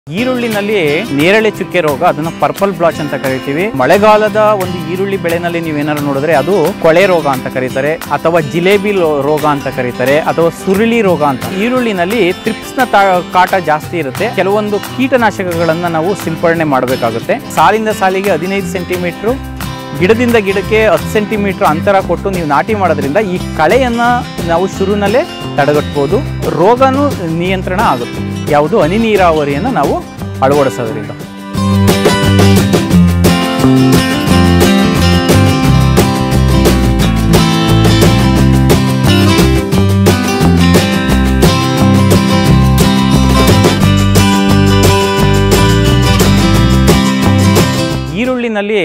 ಈರುಳ್ಳಿನಲ್ಲಿ ನೇರಳೆ ಚುಕ್ಕೆ ರೋಗ ಅದನ್ನ ಪರ್ಪಲ್ ಬ್ಲಾಚ್ ಅಂತ ಕರಿತೀವಿ ಮಳೆಗಾಲದ ಒಂದು ಈರುಳ್ಳಿ ಬೆಳೆನಲ್ಲಿ ನೀವೇನಾದ್ರು ನೋಡಿದ್ರೆ ಅದು ಕೊಳೆ ರೋಗ ಅಂತ ಕರೀತಾರೆ ಅಥವಾ ಜಿಲೇಬಿ ಲೋ- ರೋಗ ಅಂತ ಕರೀತಾರೆ ಅಥವಾ ಸುರುಳಿ ರೋಗ ಅಂತ ಈರುಳ್ಳಿನಲ್ಲಿ ತ್ರಿಪ್ಸ್ನ ತಾ- ಕಾಟ ಜಾಸ್ತಿ ಇರುತ್ತೆ ಕೆಲವೊಂದು ಕೀಟನಾಶಕಗಳನ್ನ ನಾವು ಸಿಂಪಡಣೆ ಮಾಡಬೇಕಾಗುತ್ತೆ ಸಾಲಿಂದ ಸಾಲಿಗೆ ಹದಿನೈದು ಸೆಂಟಿಮೀಟ್ರು ಗಿಡದಿಂದ ಗಿಡಕ್ಕೆ ಹತ್ತು ಸೆಂಟಿಮೀಟರ್ ಅಂತರ ಕೊಟ್ಟು ನೀವು ನಾಟಿ ಮಾಡೋದ್ರಿಂದ ಈ ಕಳೆಯನ್ನ ನಾವು ಶುರುನಲ್ಲೇ ತಡೆಗಟ್ಬೋದು ರೋಗನೂ ನಿಯಂತ್ರಣ ಆಗುತ್ತೆ ಯಾವುದು ಹನಿ ನೀರಾವರಿಯನ್ನು ನಾವು ಅಳವಡಿಸೋದ್ರಿಂದ ಈರುಳ್ಳಿನಲ್ಲಿ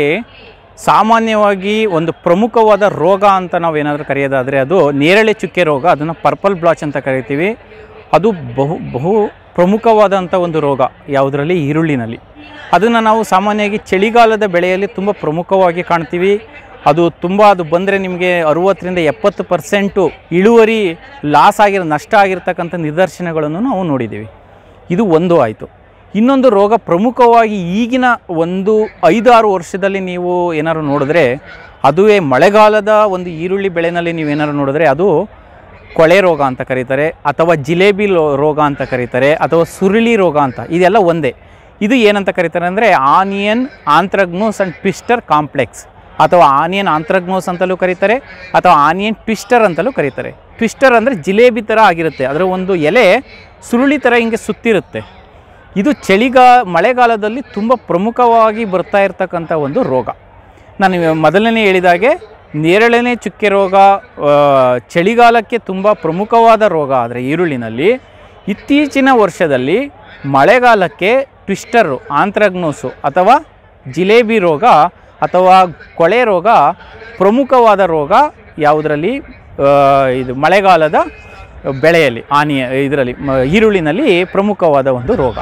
ಸಾಮಾನ್ಯವಾಗಿ ಒಂದು ಪ್ರಮುಖವಾದ ರೋಗ ಅಂತ ನಾವು ಏನಾದರೂ ಕರೆಯೋದಾದರೆ ಅದು ನೇರಳೆ ಚುಕ್ಕೆ ರೋಗ ಅದನ್ನು ಪರ್ಪಲ್ ಬ್ಲಾಚ್ ಅಂತ ಕರಿತೀವಿ ಅದು ಬಹು ಬಹು ಪ್ರಮುಖವಾದಂಥ ಒಂದು ರೋಗ ಯಾವುದರಲ್ಲಿ ಈರುಳ್ಳಿನಲ್ಲಿ ಅದನ್ನು ನಾವು ಸಾಮಾನ್ಯವಾಗಿ ಚಳಿಗಾಲದ ಬೆಳೆಯಲ್ಲಿ ತುಂಬ ಪ್ರಮುಖವಾಗಿ ಕಾಣ್ತೀವಿ ಅದು ತುಂಬ ಅದು ಬಂದರೆ ನಿಮಗೆ ಅರುವತ್ತರಿಂದ ಎಪ್ಪತ್ತು ಪರ್ಸೆಂಟು ಇಳುವರಿ ಲಾಸ್ ಆಗಿರೋ ನಷ್ಟ ಆಗಿರ್ತಕ್ಕಂಥ ನಿದರ್ಶನಗಳನ್ನು ನಾವು ನೋಡಿದ್ದೀವಿ ಇದು ಒಂದು ಆಯಿತು ಇನ್ನೊಂದು ರೋಗ ಪ್ರಮುಖವಾಗಿ ಈಗಿನ ಒಂದು ಐದಾರು ವರ್ಷದಲ್ಲಿ ನೀವು ಏನಾದ್ರು ನೋಡಿದ್ರೆ ಅದುವೇ ಮಳೆಗಾಲದ ಒಂದು ಈರುಳ್ಳಿ ಬೆಳೆನಲ್ಲಿ ನೀವೇನಾದ್ರು ನೋಡಿದ್ರೆ ಅದು ಕೊಳೆ ರೋಗ ಅಂತ ಕರೀತಾರೆ ಅಥವಾ ಜಿಲೇಬಿ ಲೋ- ರೋಗ ಅಂತ ಕರೀತಾರೆ ಅಥವಾ ಸುರುಳಿ ರೋಗ ಅಂತ ಇದೆಲ್ಲ ಒಂದೇ ಇದು ಏನಂತ ಕರೀತಾರೆ ಅಂದರೆ onion anthracnose and twister complex ಅಥವಾ ಆನಿಯನ್ ಆಂಥ್ರಗ್ನೋಸ್ ಅಂತಲೂ ಕರೀತಾರೆ ಅಥವಾ ಆನಿಯನ್ ಟ್ವಿಸ್ಟರ್ ಅಂತಲೂ ಕರೀತಾರೆ ಟ್ವಿಸ್ಟರ್ ಅಂದರೆ ಜಿಲೇಬಿ ಥರ ಆಗಿರುತ್ತೆ ಅದರ ಒಂದು ಎಲೆ ಸುರುಳಿ ಥರ ಹಿಂಗೆ ಸುತ್ತಿರುತ್ತೆ ಇದು ಚಳಿಗಾ ಮಳೆಗಾಲದಲ್ಲಿ ತುಂಬ ಪ್ರಮುಖವಾಗಿ ಬರ್ತಾ ಇರತಕ್ಕಂಥ ಒಂದು ರೋಗ ನಾನು ಮೊದಲನೇ ಹೇಳಿದಾಗೆ ನೇರಳೆನೇ ಚುಕ್ಕೆ ರೋಗ ಆ, ಚಳಿಗಾಲಕ್ಕೆ ತುಂಬ ಪ್ರಮುಖವಾದ ರೋಗ ಆದರೆ ಈರುಳ್ಳಿನಲ್ಲಿ ಇತ್ತೀಚಿನ ವರ್ಷದಲ್ಲಿ ಮಳೆಗಾಲಕ್ಕೆ ಟ್ವಿಸ್ಟರು ಆಂಥ್ರಗ್ನೋಸು ಅಥವಾ ಜಿಲೇಬಿ ರೋಗ ಅಥವಾ ಕೊಳೆ ರೋಗ ಪ್ರಮುಖವಾದ ರೋಗ ಯಾವುದರಲ್ಲಿ ಆ, ಇದು ಮಳೆಗಾಲದ ಬೆಳೆಯಲ್ಲಿ ಆನಿಯ ಇದರಲ್ಲಿ ಮ- ಈರುಳ್ಳಿನಲ್ಲಿ ಪ್ರಮುಖವಾದ ಒಂದು ರೋಗ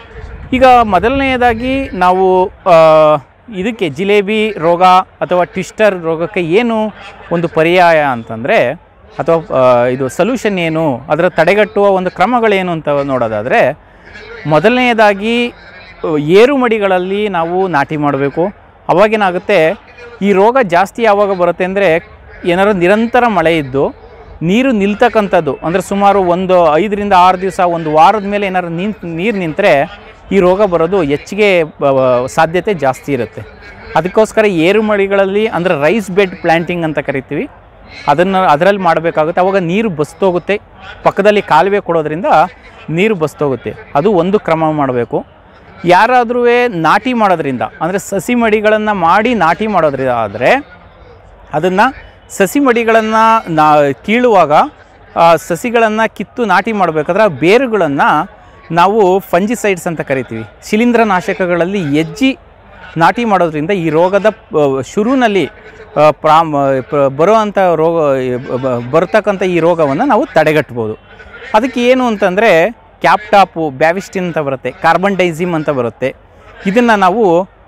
ಈಗ ಮೊದಲನೆಯದಾಗಿ ನಾವು ಆ, ಇದಕ್ಕೆ ಜಿಲೇಬಿ ರೋಗ ಅಥವಾ ಟ್ವಿಸ್ಟರ್ ರೋಗಕ್ಕೆ ಏನು ಒಂದು ಪರ್ಯಾಯ ಅಂತಂದರೆ ಅಥವಾ ಆ, ಇದು ಸೊಲ್ಯೂಷನ್ ಏನು ಅದರ ತಡೆಗಟ್ಟುವ ಒಂದು ಕ್ರಮಗಳೇನು ಅಂತ ನೋಡೋದಾದರೆ ಮೊದಲನೆಯದಾಗಿ ಆ, ಏರು ಮಡಿಗಳಲ್ಲಿ ನಾವು ನಾಟಿ ಮಾಡಬೇಕು ಅವಾಗೇನಾಗುತ್ತೆ ಈ ರೋಗ ಜಾಸ್ತಿ ಯಾವಾಗ ಬರುತ್ತೆ ಅಂದರೆ ಏನಾದ್ರು ನಿರಂತರ ಮಳೆ ಇದ್ದು ನೀರು ನಿಲ್ತಕ್ಕಂಥದ್ದು ಅಂದರೆ ಸುಮಾರು ಒಂದು ಐದರಿಂದ ಆರು ದಿವಸ ಒಂದು ವಾರದ ಮೇಲೆ ಏನಾದ್ರು ನಿಂತು ನೀರು ನಿಂತರೆ ಈ ರೋಗ ಬರೋದು ಹೆಚ್ಚಿಗೆ ಬ- ಬ- ಸಾಧ್ಯತೆ ಜಾಸ್ತಿ ಇರುತ್ತೆ ಅದಕ್ಕೋಸ್ಕರ ಏರು ಮಡಿಗಳಲ್ಲಿ ಅಂದರೆ ರೈಸ್ ಬೆಡ್ ಪ್ಲ್ಯಾಂಟಿಂಗ್ ಅಂತ ಕರಿತೀವಿ ಅದನ್ನು ಅದರಲ್ಲಿ ಮಾಡಬೇಕಾಗುತ್ತೆ ಅವಾಗ ನೀರು ಬಸ್ತೋಗುತ್ತೆ ಪಕ್ಕದಲ್ಲಿ ಕಾಲುವೆ ಕೊಡೋದ್ರಿಂದ ನೀರು ಬಸ್ತೋಗುತ್ತೆ ಅದು ಒಂದು ಕ್ರಮ ಮಾಡಬೇಕು ಯಾರಾದರೂ ನಾಟಿ ಮಾಡೋದ್ರಿಂದ ಅಂದರೆ ಸಸಿ ಮಡಿಗಳನ್ನು ಮಾಡಿ ನಾಟಿ ಮಾಡೋದ್ರಿಂದ ಆದರೆ ಅದನ್ನು ಸಸಿ ಮಡಿಗಳನ್ನು ನಾ ಕೀಳುವಾಗ ಆ ಸಸಿಗಳನ್ನು ಕಿತ್ತು ನಾಟಿ ಮಾಡಬೇಕಾದ್ರೆ ಆ ಬೇರುಗಳನ್ನು ನಾವು ಫಂಜಿಸೈಡ್ಸ್ ಅಂತ ಕರಿತೀವಿ ಶಿಲೀಂಧ್ರನಾಶಕಗಳಲ್ಲಿ ಎಜ್ಜಿ ನಾಟಿ ಮಾಡೋದ್ರಿಂದ ಈ ರೋಗದ ಆ, ಶುರುವಿನಲ್ಲಿ ಆ, ಪ್ರಾಮ್ ಪ- ಬರುವಂಥ ರೋಗ ಬ- ಬರ್ತಕ್ಕಂಥ ಈ ರೋಗವನ್ನು ನಾವು ತಡೆಗಟ್ಬೋದು ಅದಕ್ಕೆ ಏನು ಅಂತಂದರೆ ಕ್ಯಾಪ್ಟಾಪು ಬ್ಯಾವಿಸ್ಟಿನ್ ಅಂತ ಬರುತ್ತೆ ಕಾರ್ಬನ್ ಡೈಸಿಮ್ ಅಂತ ಬರುತ್ತೆ ಇದನ್ನು ನಾವು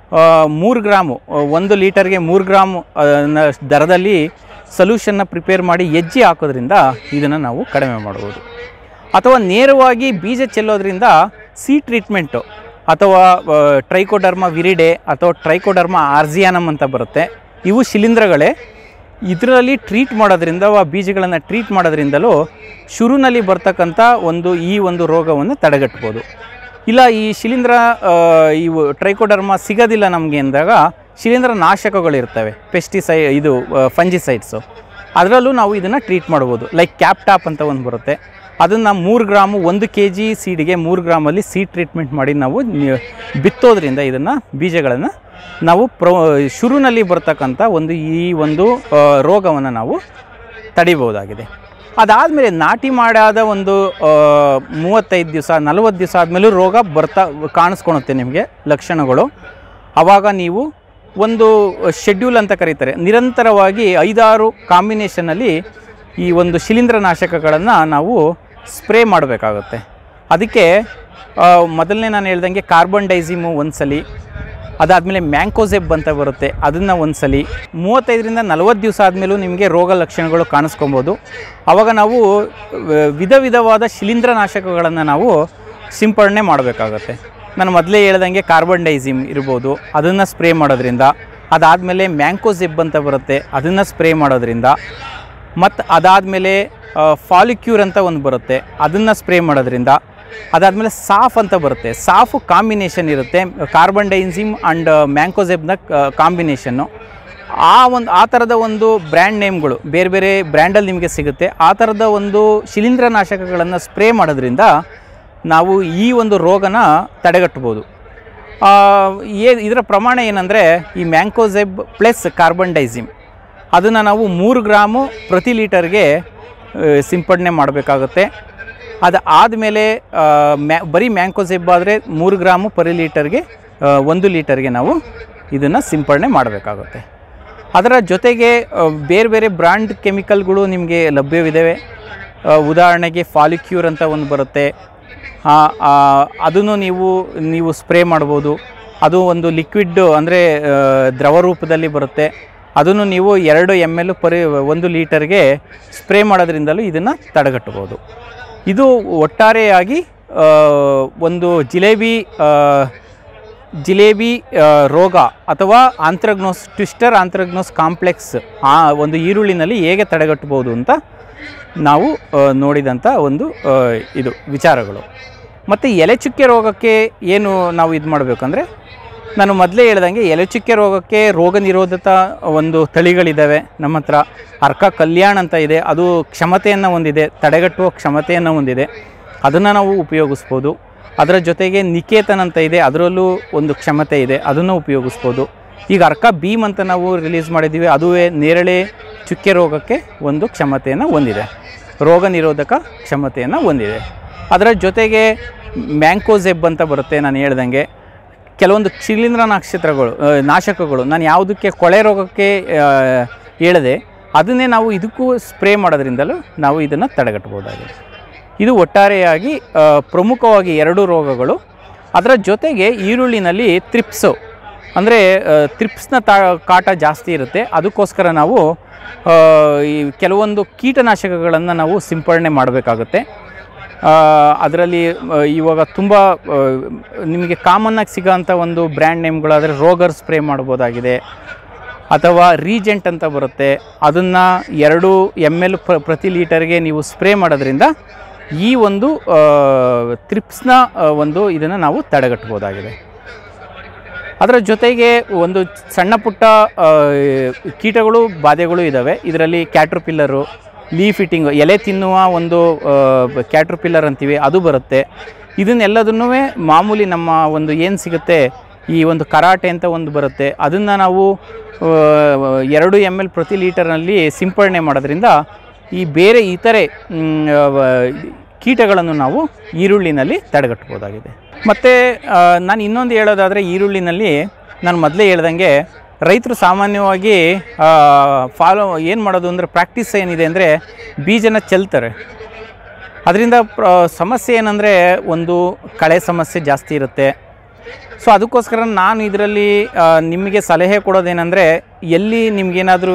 ಮೂರು ಗ್ರಾಮು ಆ, ಒಂದು ಲೀಟರ್ಗೆ ಮೂರು ಗ್ರಾಮ್ ಆ, ನ- ದರದಲ್ಲಿ ಸೊಲ್ಯೂಷನ್ನ ಪ್ರಿಪೇರ್ ಮಾಡಿ ಎಜ್ಜಿ ಹಾಕೋದ್ರಿಂದ ಇದನ್ನು ನಾವು ಕಡಿಮೆ ಮಾಡ್ಬೋದು ಅಥವಾ ನೇರವಾಗಿ ಬೀಜ ಚೆಲ್ಲೋದ್ರಿಂದ ಸಿ ಟ್ರೀಟ್ಮೆಂಟು ಅಥವಾ ಟ್ರೈಕೋಡರ್ಮ ವಿರಿಡೆ ಅಥವಾ ಟ್ರೈಕೋಡರ್ಮ ಆರ್ಜಿಯಾನಮ್ ಅಂತ ಬರುತ್ತೆ ಇವು ಶಿಲೀಂಧ್ರಗಳೇ ಇದರಲ್ಲಿ ಟ್ರೀಟ್ ಮಾಡೋದ್ರಿಂದ ಆ ಬೀಜಗಳನ್ನು ಟ್ರೀಟ್ ಮಾಡೋದ್ರಿಂದಲೂ ಶುರುನಲ್ಲಿ ಬರ್ತಕ್ಕಂಥ ಒಂದು ಈ ಒಂದು ರೋಗವನ್ನು ತಡೆಗಟ್ಬೋದು ಇಲ್ಲ ಈ ಶಿಲೀಂಧ್ರ ಆ, ಇವು ಟ್ರೈಕೋಡರ್ಮ ಸಿಗೋದಿಲ್ಲ ನಮಗೆ ಅಂದಾಗ ಶಿಲೀಂಧ್ರ ನಾಶಕಗಳಿರ್ತವೆ ಪೆಸ್ಟಿಸೈ ಇದು ಫಂಜಿಸೈಡ್ಸು ಅದರಲ್ಲೂ ನಾವು ಇದನ್ನು ಟ್ರೀಟ್ ಮಾಡ್ಬೋದು ಲೈಕ್ ಕ್ಯಾಪ್ಟಾಪ್ ಅಂತ ಒಂದು ಬರುತ್ತೆ ಅದನ್ನು ಮೂರು ಗ್ರಾಮು ಒಂದು ಕೆ ಜಿ ಸೀಡಿಗೆ ಮೂರು ಗ್ರಾಮಲ್ಲಿ ಸೀಡ್ ಟ್ರೀಟ್ಮೆಂಟ್ ಮಾಡಿ ನಾವು ನಿ- ಬಿತ್ತೋದ್ರಿಂದ ಇದನ್ನು ಬೀಜಗಳನ್ನು ನಾವು ಪ್ರ ಶುರುನಲ್ಲಿ ಬರ್ತಕ್ಕಂಥ ಒಂದು ಈ ಒಂದು ರೋಗವನ್ನು ನಾವು ತಡಿಬೋದಾಗಿದೆ ಅದಾದಮೇಲೆ ನಾಟಿ ಮಾಡಾದ ಒಂದು ಆ, ಮೂವತ್ತೈದು ದಿವಸ ನಲವತ್ತು ದಿವಸ ಆದಮೇಲೂ ರೋಗ ಬರ್ತಾ ಕಾಣಿಸ್ಕೊಳುತ್ತೆ ನಿಮಗೆ ಲಕ್ಷಣಗಳು ಆವಾಗ ನೀವು ಒಂದು ಶೆಡ್ಯೂಲ್ ಅಂತ ಕರೀತಾರೆ ನಿರಂತರವಾಗಿ ಐದಾರು ಕಾಂಬಿನೇಷನಲ್ಲಿ ಈ ಒಂದು ಶಿಲೀಂಧ್ರನಾಶಕಗಳನ್ನು ನಾವು ಸ್ಪ್ರೇ ಮಾಡಬೇಕಾಗುತ್ತೆ ಅದಕ್ಕೆ ಆ, ಮೊದಲನೇ ನಾನು ಹೇಳ್ದಂಗೆ ಕಾರ್ಬನ್ ಡೈಸಿಮು ಒಂದು ಸಲ ಅದಾದಮೇಲೆ ಮ್ಯಾಂಕೋಸೆಬ್ ಅಂತ ಬರುತ್ತೆ ಅದನ್ನು ಒಂದು ಸಲ ಮೂವತ್ತೈದರಿಂದ ನಲವತ್ತು ದಿವಸ ಆದಮೇಲೂ ನಿಮಗೆ ರೋಗ ಲಕ್ಷಣಗಳು ಕಾಣಿಸ್ಕೊಬೋದು ಆವಾಗ ನಾವು ವ- ವಿಧ ವಿಧವಾದ ಶಿಲೀಂಧ್ರನಾಶಕಗಳನ್ನು ನಾವು ಸಿಂಪಡಣೆ ಮಾಡಬೇಕಾಗತ್ತೆ ನಾನು ಮೊದಲೇ ಹೇಳ್ದಂಗೆ ಕಾರ್ಬನ್ ಡೈಸಿಮ್ ಇರ್ಬೋದು ಅದನ್ನು ಸ್ಪ್ರೇ ಮಾಡೋದ್ರಿಂದ ಅದಾದಮೇಲೆ ಮ್ಯಾಂಕೋಸಿಬ್ ಅಂತ ಬರುತ್ತೆ ಅದನ್ನು ಸ್ಪ್ರೇ ಮಾಡೋದ್ರಿಂದ ಮತ್ತು ಅದಾದಮೇಲೆ ಫಾಲಿಕ್ಯೂರ್ ಅಂತ ಒಂದು ಬರುತ್ತೆ ಅದನ್ನು ಸ್ಪ್ರೇ ಮಾಡೋದ್ರಿಂದ ಅದಾದಮೇಲೆ ಸಾಫ್ ಅಂತ ಬರುತ್ತೆ ಸಾಫು ಕಾಂಬಿನೇಷನ್ ಇರುತ್ತೆ ಕಾರ್ಬನ್ ಡೈನ್ಸಿಮ್ ಆ್ಯಂಡ್ ಮ್ಯಾಂಕೋಸೆಬ್ನ ಕಾಂಬಿನೇಷನ್ನು ಆ ಒಂದು ಆ ಥರದ ಒಂದು ಬ್ರ್ಯಾಂಡ್ ನೇಮ್ಗಳು ಬೇರೆ ಬೇರೆ ಬ್ರ್ಯಾಂಡಲ್ಲಿ ನಿಮಗೆ ಸಿಗುತ್ತೆ ಆ ಥರದ ಒಂದು ಶಿಲೀಂಧ್ರನಾಶಕಗಳನ್ನು ಸ್ಪ್ರೇ ಮಾಡೋದ್ರಿಂದ ನಾವು ಈ ಒಂದು ರೋಗನ ತಡೆಗಟ್ಬೋದು ಆ, ಏ ಇದರ ಪ್ರಮಾಣ ಏನಂದರೆ ಈ ಮ್ಯಾಂಕೋಸೆಬ್ ಪ್ಲಸ್ ಕಾರ್ಬನ್ ಡೈಸಿಮ್ ಅದನ್ನು ನಾವು ಮೂರು ಗ್ರಾಮು ಪ್ರತಿ ಲೀಟರ್ಗೆ ಆ, ಸಿಂಪಡಣೆ ಮಾಡಬೇಕಾಗುತ್ತೆ ಅದು ಆದಮೇಲೆ ಮ್ಯಾ ಬರೀ ಮ್ಯಾಂಕೋಸೆಬ್ ಆದರೆ ಮೂರು ಗ್ರಾಮು ಪರ್ ಲೀಟರ್ಗೆ ಆ, ಒಂದು ಲೀಟರ್ಗೆ ನಾವು ಇದನ್ನು ಸಿಂಪಡಣೆ ಮಾಡಬೇಕಾಗುತ್ತೆ ಅದರ ಜೊತೆಗೆ ಆ, ಬೇರೆ ಬೇರೆ ಬ್ರ್ಯಾಂಡ್ ಕೆಮಿಕಲ್ಗಳು ನಿಮಗೆ ಲಭ್ಯವಿದ್ದಾವೆ ಆ, ಉದಾಹರಣೆಗೆ ಫಾಲಿಕ್ಯೂರ್ ಅಂತ ಒಂದು ಬರುತ್ತೆ ಅದನ್ನು ನೀವು ನೀವು ಸ್ಪ್ರೇ ಮಾಡ್ಬೋದು ಅದು ಒಂದು ಲಿಕ್ವಿಡ್ ಅಂದರೆ ದ್ರವ ರೂಪದಲ್ಲಿ ಬರುತ್ತೆ ಅದನ್ನು ನೀವು ಎರಡು ಎಮ್ ಎಲ್ ಪರಿ ಒಂದು ಲೀಟರ್ಗೆ ಸ್ಪ್ರೇ ಮಾಡೋದ್ರಿಂದಲೂ ಇದನ್ನು ತಡೆಗಟ್ಟಬೋದು ಇದು ಒಟ್ಟಾರೆಯಾಗಿ ಆ, ಒಂದು ಜಿಲೇಬಿ ಆ, ಜಿಲೇಬಿ ಆ, ರೋಗ ಅಥವಾ ಆಂಥ್ರಗ್ನೋಸ್ ಟ್ವಿಸ್ಟರ್ ಆಂಥ್ರಗ್ನೋಸ್ ಕಾಂಪ್ಲೆಕ್ಸ್ ಆ ಒಂದು ಈರುಳ್ಳಿನಲ್ಲಿ ಹೇಗೆ ತಡೆಗಟ್ಟಬೋದು ಅಂತ ನಾವು ಆ, ನೋಡಿದಂಥ ಒಂದು ಆ, ಇದು ವಿಚಾರಗಳು ಮತ್ತು ಎಲೆಚುಕ್ಕೆ ರೋಗಕ್ಕೆ ಏನು ನಾವು ಇದು ಮಾಡಬೇಕಂದ್ರೆ ನಾನು ಮೊದಲೇ ಹೇಳ್ದಂಗೆ ಎಲೆಚುಕ್ಕೆ ರೋಗಕ್ಕೆ ರೋಗ ನಿರೋಧಕ ಒಂದು ತಳಿಗಳಿದ್ದಾವೆ ನಮ್ಮ ಹತ್ರ ಅರ್ಕ ಕಲ್ಯಾಣ ಅಂತ ಇದೆ ಅದು ಕ್ಷಮತೆಯನ್ನು ಹೊಂದಿದೆ ತಡೆಗಟ್ಟುವ ಕ್ಷಮತೆಯನ್ನು ಹೊಂದಿದೆ ಅದನ್ನು ನಾವು ಉಪಯೋಗಿಸ್ಬೋದು ಅದರ ಜೊತೆಗೆ ನಿಕೇತನ್ ಅಂತ ಇದೆ ಅದರಲ್ಲೂ ಒಂದು ಕ್ಷಮತೆ ಇದೆ ಅದನ್ನು ಉಪಯೋಗಿಸ್ಬೋದು ಈಗ ಅರ್ಕ ಭೀಮ್ ಅಂತ ನಾವು ರಿಲೀಸ್ ಮಾಡಿದ್ದೀವಿ ಅದುವೇ ನೇರಳೆ ಚುಕ್ಕೆ ರೋಗಕ್ಕೆ ಒಂದು ಕ್ಷಮತೆಯನ್ನು ಹೊಂದಿದೆ ರೋಗ ನಿರೋಧಕ ಕ್ಷಮತೆಯನ್ನು ಹೊಂದಿದೆ ಅದರ ಜೊತೆಗೆ ಮ್ಯಾಂಕೋಸೆಬ್ ಅಂತ ಬರುತ್ತೆ ನಾನು ಹೇಳ್ದಂಗೆ ಕೆಲವೊಂದು ಶಿಲೀಂಧ್ರ ನಕ್ಷತ್ರಗಳು ಆ, ನಾಶಕಗಳು ನಾನು ಯಾವುದಕ್ಕೆ ಕೊಳೆ ರೋಗಕ್ಕೆ ಆ, ಹೇಳಿದೆ ಅದನ್ನೇ ನಾವು ಇದಕ್ಕೂ ಸ್ಪ್ರೇ ಮಾಡೋದ್ರಿಂದಲೂ ನಾವು ಇದನ್ನು ತಡೆಗಟ್ಟಬಹುದಾಗಿದೆ ಇದು ಒಟ್ಟಾರೆಯಾಗಿ ಆ, ಪ್ರಮುಖವಾಗಿ ಎರಡು ರೋಗಗಳು ಅದರ ಜೊತೆಗೆ ಈರುಳ್ಳಿನಲ್ಲಿ ತ್ರಿಪ್ಸು ಅಂದರೆ ತ್ರಿಪ್ಸ್ನ ತಾ ಕಾಟ ಜಾಸ್ತಿ ಇರುತ್ತೆ ಅದಕ್ಕೋಸ್ಕರ ನಾವು ಆ, ಈ ಕೆಲವೊಂದು ಕೀಟನಾಶಕಗಳನ್ನು ನಾವು ಸಿಂಪಡಣೆ ಮಾಡಬೇಕಾಗುತ್ತೆ ಅದರಲ್ಲಿ ಇವಾಗ ತುಂಬ ಆ, ನಿಮಗೆ ಕಾಮನ್ನಾಗಿ ಸಿಗೋಂಥ ಒಂದು ಬ್ರ್ಯಾಂಡ್ ನೇಮ್ಗಳಾದರೆ ರೋಗರ್ ಸ್ಪ್ರೇ ಮಾಡ್ಬೋದಾಗಿದೆ ಅಥವಾ ರೀಜೆಂಟ್ ಅಂತ ಬರುತ್ತೆ ಅದನ್ನು ಎರಡು ಎಮ್ ಎಲ್ ಪ್ರ ಪ್ರತಿ ಲೀಟರ್ಗೆ ನೀವು ಸ್ಪ್ರೇ ಮಾಡೋದ್ರಿಂದ ಈ ಒಂದು ಆ, ತ್ರಿಪ್ಸ್ನ ಆ, ಒಂದು ಇದನ್ನು ನಾವು ತಡೆಗಟ್ಬೋದಾಗಿದೆ ಅದರ ಜೊತೆಗೆ ಒಂದು ಸಣ್ಣ ಪುಟ್ಟ ಆ, ಕೀಟಗಳು ಬಾಧೆಗಳು ಇದ್ದಾವೆ ಇದರಲ್ಲಿ ಕ್ಯಾಟ್ರಪಿಲ್ಲರು ಲೀಫ್ ಇಟ್ಟಿಂಗ್ ಎಲೆ ತಿನ್ನುವ ಒಂದು ಕ್ಯಾಟ್ರಪಿಲ್ಲರ್ ಅಂತೀವಿ ಅದು ಬರುತ್ತೆ ಇದನ್ನೆಲ್ಲದನ್ನೂ ಮಾಮೂಲಿ ನಮ್ಮ ಒಂದು ಏನು ಸಿಗುತ್ತೆ ಈ ಒಂದು ಕರಾಟೆ ಅಂತ ಒಂದು ಬರುತ್ತೆ ಅದನ್ನು ನಾವು ಆ, ಎರಡು ಎಮ್ ಎಲ್ ಪ್ರತಿ ಲೀಟರ್ನಲ್ಲಿ ಸಿಂಪಡಣೆ ಮಾಡೋದ್ರಿಂದ ಈ ಬೇರೆ ಇತರೆ ಮ್, ವ- ಕೀಟಗಳನ್ನು ನಾವು ಈರುಳ್ಳಿನಲ್ಲಿ ತಡೆಗಟ್ಬೋದಾಗಿದೆ ಮತ್ತು ನಾನು ಇನ್ನೊಂದು ಹೇಳೋದಾದರೆ ಈರುಳ್ಳಿನಲ್ಲಿ ನಾನು ಮೊದಲೇ ಹೇಳ್ದಂಗೆ ರೈತರು ಸಾಮಾನ್ಯವಾಗಿ ಫಾಲೋ ಏನು ಮಾಡೋದು ಅಂದರೆ ಪ್ರಾಕ್ಟೀಸ್ ಏನಿದೆ ಅಂದರೆ ಬೀಜನ ಚೆಲ್ತಾರೆ ಅದರಿಂದ ಪ್ರ ಸಮಸ್ಯೆ ಏನಂದರೆ ಒಂದು ಕಳೆ ಸಮಸ್ಯೆ ಜಾಸ್ತಿ ಇರುತ್ತೆ ಸೊ ಅದಕ್ಕೋಸ್ಕರ ನಾನು ಇದರಲ್ಲಿ ನಿಮಗೆ ಸಲಹೆ ಕೊಡೋದೇನೆಂದರೆ ಎಲ್ಲಿ ನಿಮಗೇನಾದ್ರೂ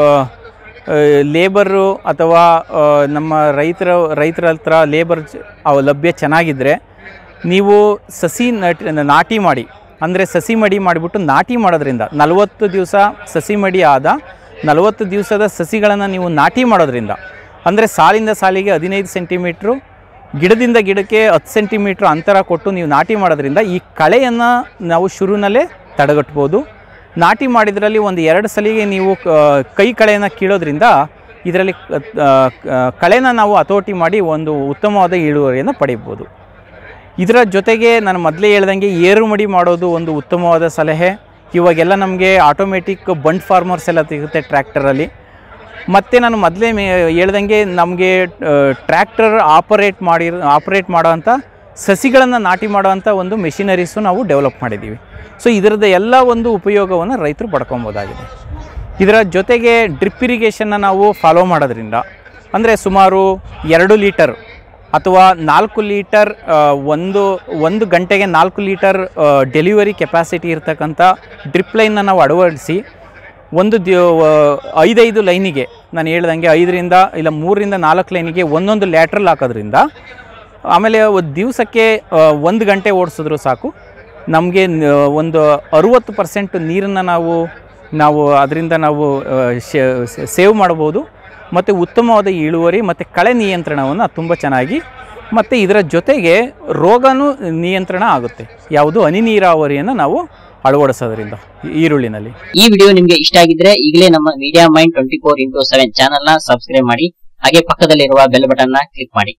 ಲೇಬರು ಅಥವಾ ಆ, ನಮ್ಮ ರೈತರ ರೈತರ ಹತ್ರ ಲೇಬರ್ ಲಭ್ಯ ಚೆನ್ನಾಗಿದ್ದರೆ ನೀವು ಸಸಿ ನಟ್ ನಾಟಿ ಮಾಡಿ ಅಂದರೆ ಸಸಿ ಮಡಿ ಮಾಡಿಬಿಟ್ಟು ನಾಟಿ ಮಾಡೋದ್ರಿಂದ ನಲವತ್ತು ದಿವಸ ಸಸಿ ಮಡಿ ಆದ ನಲವತ್ತು ದಿವಸದ ಸಸಿಗಳನ್ನು ನೀವು ನಾಟಿ ಮಾಡೋದ್ರಿಂದ ಅಂದರೆ ಸಾಲಿಂದ ಸಾಲಿಗೆ ಹದಿನೈದು ಸೆಂಟಿಮೀಟ್ರು ಗಿಡದಿಂದ ಗಿಡಕ್ಕೆ ಹತ್ತು ಸೆಂಟಿಮೀಟ್ರ್ ಅಂತರ ಕೊಟ್ಟು ನೀವು ನಾಟಿ ಮಾಡೋದ್ರಿಂದ ಈ ಕಳೆಯನ್ನು ನಾವು ಶುರುನಲ್ಲೇ ತಡೆಗಟ್ಬೋದು ನಾಟಿ ಮಾಡಿದ್ರಲ್ಲಿ ಒಂದು ಎರಡು ಸಲಿಗೆ ನೀವು ಕ- ಕೈ ಕಳೆಯನ್ನು ಕೀಳೋದ್ರಿಂದ ಇದರಲ್ಲಿ ಕ- ಆ, ಕ- ಕಳೆನ ನಾವು ಹತೋಟಿ ಮಾಡಿ ಒಂದು ಉತ್ತಮವಾದ ಇಳುವರಿಯನ್ನು ಪಡಿಬೋದು ಇದರ ಜೊತೆಗೆ ನಾನು ಮೊದಲೇ ಹೇಳ್ದಂಗೆ ಏರು ಮಡಿ ಮಾಡೋದು ಒಂದು ಉತ್ತಮವಾದ ಸಲಹೆ ಇವಾಗೆಲ್ಲ ನಮಗೆ ಆಟೋಮೆಟಿಕ್ ಬಂಡ್ ಫಾರ್ಮರ್ಸ್ ಎಲ್ಲ ಸಿಗುತ್ತೆ ಟ್ರ್ಯಾಕ್ಟರಲ್ಲಿ ಮತ್ತು ನಾನು ಮೊದಲೇ ಮೇ ಹೇಳ್ದಂಗೆ ನಮಗೆ ಟ್ರ್ಯಾಕ್ಟರ್ ಆಪರೇಟ್ ಮಾಡಿ ಆಪರೇಟ್ ಮಾಡೋವಂಥ ಸಸಿಗಳನ್ನು ನಾಟಿ ಮಾಡೋವಂಥ ಒಂದು ಮೆಷಿನರೀಸು ನಾವು ಡೆವಲಪ್ ಮಾಡಿದ್ದೀವಿ ಸೊ ಇದರದ್ದು ಎಲ್ಲ ಒಂದು ಉಪಯೋಗವನ್ನು ರೈತರು ಪಡ್ಕೊಬೋದಾಗಿದೆ ಇದರ ಜೊತೆಗೆ ಡ್ರಿಪ್ ಇರಿಗೇಷನ್ನ ನಾವು ಫಾಲೋ ಮಾಡೋದ್ರಿಂದ ಅಂದರೆ ಸುಮಾರು ಎರಡು ಲೀಟರ್ ಅಥವಾ ನಾಲ್ಕು ಲೀಟರ್ ಆ, ಒಂದು ಒಂದು ಗಂಟೆಗೆ ನಾಲ್ಕು ಲೀಟರ್ ಡೆಲಿವರಿ ಕೆಪಾಸಿಟಿ ಇರ್ತಕ್ಕಂಥ ಡ್ರಿಪ್ ಲೈನ್ನ ನಾವು ಅಳವಡಿಸಿ ಒಂದು ದ್ಯೋ ಐದೈದು ಲೈನಿಗೆ ನಾನು ಹೇಳ್ದಂಗೆ ಐದರಿಂದ ಇಲ್ಲ ಮೂರರಿಂದ ನಾಲ್ಕು ಲೈನಿಗೆ ಒಂದೊಂದು ಲ್ಯಾಟ್ರಲ್ ಹಾಕೋದ್ರಿಂದ ಆಮೇಲೆ ಒಂದು ದಿವಸಕ್ಕೆ ಒಂದು ಗಂಟೆ ಓಡಿಸಿದ್ರು ಸಾಕು ನಮಗೆ ಒಂದು ಅರುವತ್ತು ಪರ್ಸೆಂಟ್ ನೀರನ್ನು ನಾವು ನಾವು ಅದರಿಂದ ನಾವು ಸೇವ್ ಮಾಡ್ಬೋದು ಮತ್ತು ಉತ್ತಮವಾದ ಇಳುವರಿ ಮತ್ತು ಕಳೆ ನಿಯಂತ್ರಣವನ್ನು ತುಂಬ ಚೆನ್ನಾಗಿ ಮತ್ತು ಇದರ ಜೊತೆಗೆ ರೋಗನೂ ನಿಯಂತ್ರಣ ಆಗುತ್ತೆ ಯಾವುದು ಹನಿ ನೀರಾವರಿಯನ್ನು ನಾವು ಅಳವಡಿಸೋದ್ರಿಂದ ಈ- ಈರುಳ್ಳಿನಲ್ಲಿ ಈ ವಿಡಿಯೋ ನಿಮ್ಗೆ ಇಷ್ಟ ಆಗಿದ್ರೆ ಈಗಲೇ ನಮ್ಮ media mind twenty four into seven channel ನ ಸಬ್ಸ್ಕ್ರೈಬ್ ಮಾಡಿ ಹಾಗೆ ಪಕ್ಕದಲ್ಲಿರುವ ಬೆಲ್ ಬಟನ್ ನ ಕ್ಲಿಕ್ ಮಾಡಿ